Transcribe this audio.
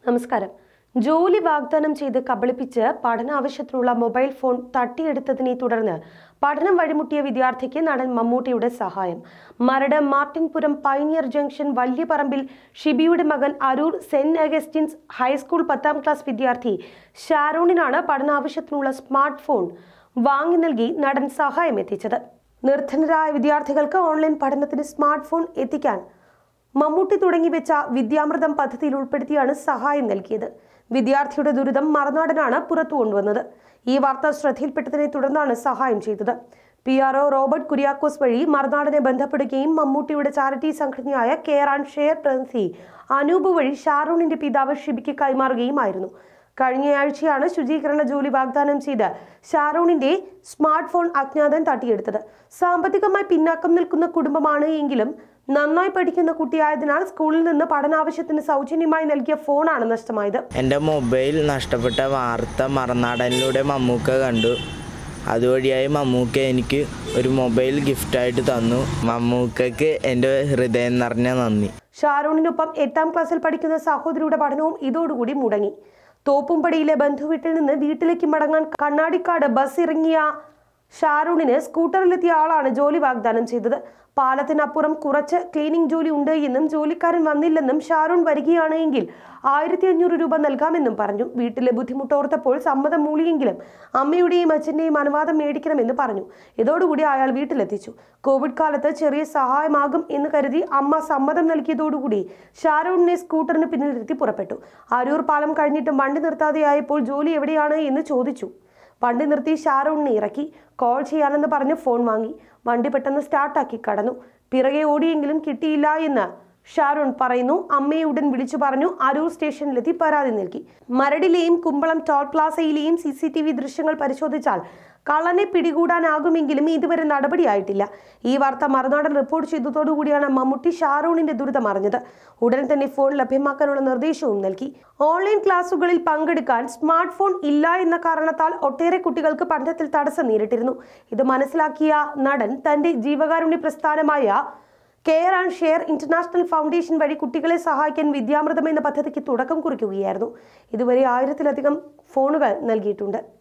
നമസ്കാരം ജോലി വാഗ്ദാനം ചെയ്ത് കബളിപ്പിച്ച് പഠനാവശ്യത്തിനുള്ള മൊബൈൽ ഫോൺ തട്ടിയെടുത്തതിനെ തുടർന്ന് പഠനം വഴിമുട്ടിയ വിദ്യാർത്ഥിക്ക് നടൻ മമ്മൂട്ടിയുടെ സഹായം മരട് മാർട്ടിൻപുരം പൈനിയർ ജംഗ്ഷൻ വല്യപറമ്പിൽ ഷിബിയുടെ മകൻ അരൂർ സെന്റ് അഗസ്റ്റിൻസ് ഹൈസ്കൂൾ പത്താം ക്ലാസ് വിദ്യാർത്ഥി ഷാരോണിനാണ് പഠനാവശ്യത്തിനുള്ള സ്മാർട്ട് ഫോൺ വാങ്ങി നൽകി നടൻ സഹായം എത്തിച്ചത് നിർധനരായ വിദ്യാർത്ഥികൾക്ക് ഓൺലൈൻ പഠനത്തിന് സ്മാർട്ട് ഫോൺ എത്തിക്കാൻ മമ്മൂട്ടി തുടങ്ങി വെച്ച വിദ്യാമൃതം പദ്ധതിയിൽ ഉൾപ്പെടുത്തിയാണ് സഹായം നൽകിയത് വിദ്യാർത്ഥിയുടെ ദുരിതം മറുനാടനാണ് പുറത്തു കൊണ്ടുവന്നത് ഈ വാർത്ത ശ്രദ്ധയിൽപ്പെട്ടതിനെ തുടർന്നാണ് സഹായം ചെയ്തത് P R O Robert Kuriakose വഴി മറുനാടനെ ബന്ധപ്പെടുകയും മമ്മൂട്ടിയുടെ ചാരിറ്റി സംഘടനയായ കെയർ ആൻഡ് ഷെയർ പ്രതിനിധി അനൂപ് വഴി ഷാറൂണിന്റെ പിതാവ് ഷിബിക്ക് കൈമാറുകയുമായിരുന്നു കഴിഞ്ഞയാഴ്ചയാണ് ശുചീകരണ ജോലി വാഗ്ദാനം ചെയ്ത് ഷാറൂണിന്റെ സ്മാർട്ട് ഫോൺ അജ്ഞാതൻ തട്ടിയെടുത്തത് സാമ്പത്തികമായി പിന്നാക്കം നിൽക്കുന്ന കുടുംബമാണ് എങ്കിലും നന്നായി പഠിക്കുന്ന കുട്ടിയായതിനാൽ സ്കൂളിൽ നിന്ന് പഠനാവശ്യത്തിന് സൗജന്യമായി നൽകിയ ഫോണാണ് നഷ്ടമായത് എൻ്റെ മൊബൈൽ നഷ്ടപ്പെട്ട വാർത്ത മറനാടനിലൂടെ മമ്മൂക്ക കണ്ടു അതുവഴിയായി മമ്മൂക്ക എനിക്ക് ഒരു മൊബൈൽ ഗിഫ്റ്റായിട്ട് തന്നു മമ്മൂക്കക്ക് എൻ്റെ ഹൃദയം നിറഞ്ഞ നന്ദി ഷാരൂണിനൊപ്പം എട്ടാം ക്ലാസ്സിൽ പഠിക്കുന്ന സഹോദരിയുടെ പഠനവും ഇതോടുകൂടി മുടങ്ങി തോപ്പുംപടിയിലെ ബന്ധുവീട്ടിൽ നിന്ന് വീട്ടിലേക്ക് മടങ്ങാൻ കണ്ണാടിക്കാട് ബസ് ഇറങ്ങിയ ഷാരൂണിന് സ്കൂട്ടറിലെത്തിയ ആളാണ് ജോലി വാഗ്ദാനം ചെയ്തത് പാലത്തിനപ്പുറം കുറച്ച് ക്ലീനിംഗ് ജോലി ഉണ്ട് എന്നും ജോലിക്കാരൻ വന്നില്ലെന്നും ഷാരൂൺ വരികയാണ് എങ്കിൽ ആയിരത്തി അഞ്ഞൂറ് രൂപ നൽകാമെന്നും പറഞ്ഞു വീട്ടിലെ ബുദ്ധിമുട്ടോർത്തപ്പോൾ സമ്മതം മൂളിയെങ്കിലും അമ്മയുടെയും അച്ഛൻ്റെയും അനുവാദം മേടിക്കണമെന്ന് പറഞ്ഞു ഇതോടുകൂടി അയാൾ വീട്ടിലെത്തിച്ചു കോവിഡ് കാലത്ത് ചെറിയ സഹായമാകും എന്ന് കരുതി അമ്മ സമ്മതം നൽകിയതോടുകൂടി ഷാരൂണിനെ സ്കൂട്ടറിന് പിന്നിലിരുത്തി പുറപ്പെട്ടു അരൂർ പാലം കഴിഞ്ഞിട്ടും വണ്ടി നിർത്താതെയായപ്പോൾ ജോലി എവിടെയാണ് എന്ന് ചോദിച്ചു വണ്ടി നിർത്തി ഷാരൂണിനെ ഇറക്കി കോൾ ചെയ്യാനെന്ന് പറഞ്ഞ് ഫോൺ വാങ്ങി വണ്ടി പെട്ടെന്ന് സ്റ്റാർട്ടാക്കി കടന്നു പിറകെ ഓടിയെങ്കിലും കിട്ടിയില്ല എന്ന് ഷാരൂൺ പറയുന്നു അമ്മയെ ഉടൻ വിളിച്ചു പറഞ്ഞു അരൂർ സ്റ്റേഷനിലെത്തി പരാതി നൽകി മരടിലെയും കുമ്പളം ടോൾ പ്ലാസയിലെയും സി സി ടി വി ദൃശ്യങ്ങൾ പരിശോധിച്ചാൽ കള്ളനെ പിടികൂടാനാകുമെങ്കിലും ഇതുവരെ നടപടിയായിട്ടില്ല ഈ വാർത്ത മറുനാടൻ റിപ്പോർട്ട് ചെയ്തതോടുകൂടിയാണ് മമ്മൂട്ടി ഷാറൂണിന്റെ ദുരിതം അറിഞ്ഞത് ഉടൻ തന്നെ ഫോൺ ലഭ്യമാക്കാനുള്ള നിർദ്ദേശവും നൽകി ഓൺലൈൻ ക്ലാസുകളിൽ പങ്കെടുക്കാൻ സ്മാർട്ട് ഫോൺ ഇല്ല എന്ന കാരണത്താൽ ഒട്ടേറെ കുട്ടികൾക്ക് പഠനത്തിൽ തടസ്സം നേരിട്ടിരുന്നു ഇത് മനസ്സിലാക്കിയ നടൻ തന്റെ ജീവകാരുണ്യ പ്രസ്ഥാനമായ care and share international foundation വഴി കുട്ടികളെ സഹായിക്കാൻ വിദ്യാമൃതം എന്ന പദ്ധതിക്ക് തുടക്കം കുറിക്കുകയായിരുന്നു ഇതുവരെ ആയിരത്തിലധികം ഫോണുകൾ നൽകിയിട്ടുണ്ട്